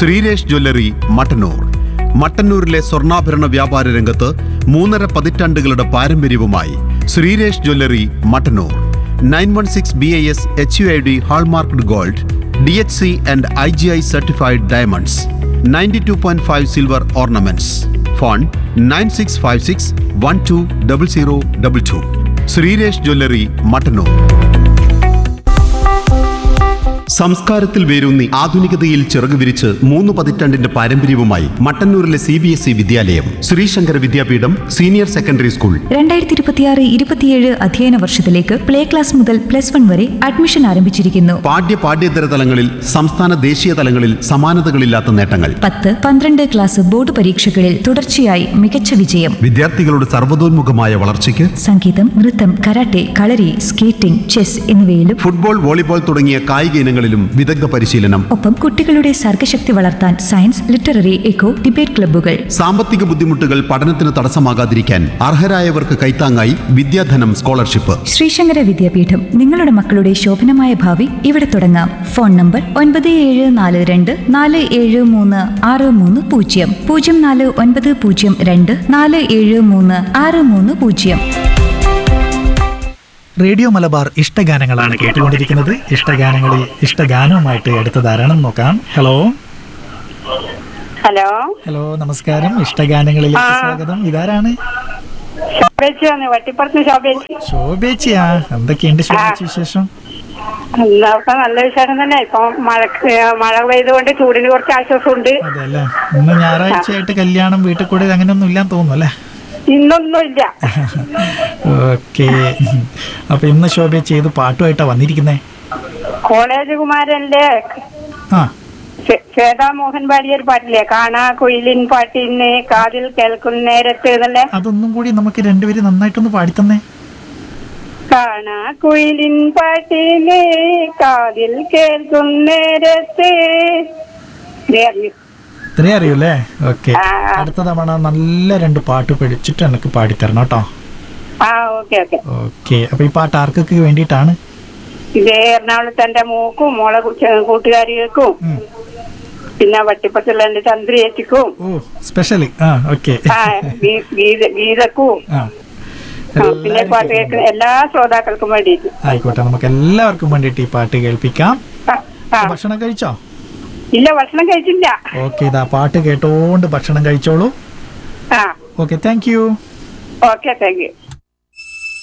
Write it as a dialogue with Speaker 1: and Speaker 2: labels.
Speaker 1: Sreeresh jewellery Mattannur മട്ടന്നൂരിലെ സ്വർണ്ണാഭരണ വ്യാപാര രംഗത്ത് മൂന്നര പതിറ്റാണ്ടുകളുടെ പാരമ്പര്യവുമായി Sreeresh jewellery Mattannur nine one six B I S H U I D hallmarked gold D H C and I G I certified diamonds ninety two point five silver ornaments phone nine six five six one two double zero double two Sreeresh jewellery Mattannur സംസ്കാരത്തിൽ വേരൂന്നി ആധുനികതയിൽ ചിറകു വിരിച്ച് മൂന്ന് പതിറ്റാണ്ടിന്റെ പാരമ്പര്യവുമായി മട്ടന്നൂരിലെ C B S E വിദ്യാലയം Sreesankara Vidyapeetham senior secondary school
Speaker 2: രണ്ടായിരത്തി ഇരുപത്തിയാറ് ഇരുപത്തിയേഴ് അധ്യയന വർഷത്തിലേക്ക് പ്ലേ ക്ലാസ് മുതൽ പ്ലസ് വൺ വരെ അഡ്മിഷൻ ആരംഭിച്ചിരിക്കുന്നു
Speaker 1: പാഠ്യ പാഠ്യേതര തലങ്ങളിൽ സംസ്ഥാന ദേശീയ തലങ്ങളിൽ സമാനതകളില്ലാത്ത നേട്ടങ്ങൾ
Speaker 2: പത്ത് പന്ത്രണ്ട് ക്ലാസ് ബോർഡ് പരീക്ഷകളിൽ തുടർച്ചയായി മികച്ച വിജയം
Speaker 1: വിദ്യാർത്ഥികളുടെ സർവ്വതോന്മുഖമായ വളർച്ചയ്ക്ക്
Speaker 2: സംഗീതം നൃത്തം കരാട്ടെ കളരി സ്കേറ്റിംഗ് ചെസ് എന്നിവയിലും
Speaker 1: ഫുട്ബോൾ വോളിബോൾ തുടങ്ങിയ കായിക ഇനങ്ങളിലും വിദഗ്ധ പരിശീലനം
Speaker 2: ഒപ്പം കുട്ടികളുടെ സർഗശക്തി വളർത്താൻ സയൻസ് ലിറ്റററി എക്കോ ഡിബേറ്റ് ക്ലബ്ബുകൾ
Speaker 1: സാമ്പത്തിക ബുദ്ധിമുട്ടുകൾ പഠനത്തിന് തടസ്സമാകാതിരിക്കാൻ അർഹരായവർക്ക് കൈത്താങ്ങായി വിദ്യാധനം സ്കോളർഷിപ്പ്
Speaker 2: ശ്രീശങ്കര വിദ്യാപീഠം നിങ്ങളുടെ മക്കളുടെ ശോഭനമായ ഭാവി ഇവിടെ തുടങ്ങാം ഫോൺ നമ്പർ ഒൻപത് ഏഴ് നാല് രണ്ട് നാല് ഏഴ് മൂന്ന് ആറ് മൂന്ന് പൂജ്യം പൂജ്യം നാല് ഒൻപത് പൂജ്യം രണ്ട് നാല് ഏഴ് മൂന്ന് ആറ് മൂന്ന് പൂജ്യം
Speaker 3: റേഡിയോ മലബാർ ഇഷ്ടഗാനങ്ങളാണ് കേട്ടുകൊണ്ടിരിക്കുന്നത് ഇഷ്ടഗാനങ്ങളിൽ ഇഷ്ടഗാനവുമായിട്ട് അടുത്തതാരാണെന്ന് നോക്കാം ഹലോ
Speaker 4: ഹലോ
Speaker 3: ഹലോ നമസ്കാരം ഇഷ്ടഗാനങ്ങളിലേക്ക് സ്വാഗതം ഇതാരാണ്
Speaker 4: ശോഭേച്ചി വന്ന് വട്ടിപ്പുറത്ത് ശോഭേച്ചി
Speaker 3: ശോഭേച്ചിയാ എന്തൊക്കെയുണ്ട് ശോഭേച്ചി വിശേഷം
Speaker 4: എല്ലാവർക്കും നല്ല വിശേഷം തന്നെ ഇപ്പൊ മഴ മഴ പെയ്തുകൊണ്ട് ചൂടിന് കുറച്ച് ആശ്വാസമുണ്ട്
Speaker 3: അതെ അല്ലേ ഇന്ന് ഞായറാഴ്ചയായിട്ട് കല്യാണം വീട്ടിൽ കൂടെ അങ്ങനെയൊന്നും ഇല്ലാന്ന് തോന്നുന്നു അല്ലേ
Speaker 4: ഇന്നൊന്നുമില്ല
Speaker 3: ഓക്കെ അപ്പൊ ഇന്ന് ശോഭേച്ചി ഏത് പാട്ടുമായിട്ടാ വന്നിരിക്കുന്നേ
Speaker 4: കോളേജ് കുമാരന്റെ
Speaker 3: ആ
Speaker 4: ശ്വേ- ശ്വേതാ മോഹൻ പാടിയ ഒരു പാട്ടില്ലേ കാണാ കുയിലിൻ പാട്ടിന് കാതിൽ കേൾക്കുന്നേരത്ത് എന്നല്ലേ
Speaker 3: അതൊന്നും കൂടി നമുക്ക് രണ്ടുപേരും നന്നായിട്ടൊന്ന് പാടിത്തന്നേ
Speaker 4: കാണാ കുയിലിൻ പാട്ടിന് കാതിൽ കേൾക്കുന്നേരത്ത് ദേ അറിയൂ.
Speaker 3: ഇത്രേ അറിയൂലേ ഓക്കെ
Speaker 4: ആ, ആ.
Speaker 3: അടുത്ത തവണ നല്ല രണ്ട് പാട്ട് പഠിച്ചിട്ട് എനിക്ക് പാടിത്തരണം കേട്ടോ
Speaker 4: ആ ഓക്കെ ഓക്കെ
Speaker 3: ഓക്കെ അപ്പൊ ഈ പാട്ട് ആർക്കൊക്കെ വേണ്ടിയിട്ടാണ്
Speaker 4: ഇത് എറണാകുളത്ത് എന്റെ മൂക്കും മോളെ കു- കൂട്ടുകാരികൾക്കും
Speaker 3: ഉം.
Speaker 4: പിന്നെ വട്ടിപ്പത്തുള്ള എന്റെ ചന്ദ്രയേച്ചിക്കും
Speaker 3: ഓ സ്പെഷ്യലി ആ ഓക്കെ
Speaker 4: ആ ഗീ- ഗീത ഗീതക്കും
Speaker 3: ആ
Speaker 4: ആ, പിന്നെ പാട്ട് കേൾക്കുന്ന എല്ലാ ശ്രോതാക്കൾക്കും വേണ്ടിയിട്ട്
Speaker 3: ആയിക്കോട്ടെ നമുക്ക് എല്ലാവർക്കും വേണ്ടിയിട്ട് ഈ പാട്ട് കേൾപ്പിക്കാം
Speaker 4: ആ, ആ.
Speaker 3: ഭക്ഷണം കഴിച്ചോ
Speaker 4: ഇല്ല ഭക്ഷണം കഴിച്ചില്ല
Speaker 3: ഓക്കെ ഇതാ പാട്ട് കേട്ടോണ്ട് ഭക്ഷണം കഴിച്ചോളൂ
Speaker 4: ആ
Speaker 3: okay thank you
Speaker 4: okay thank U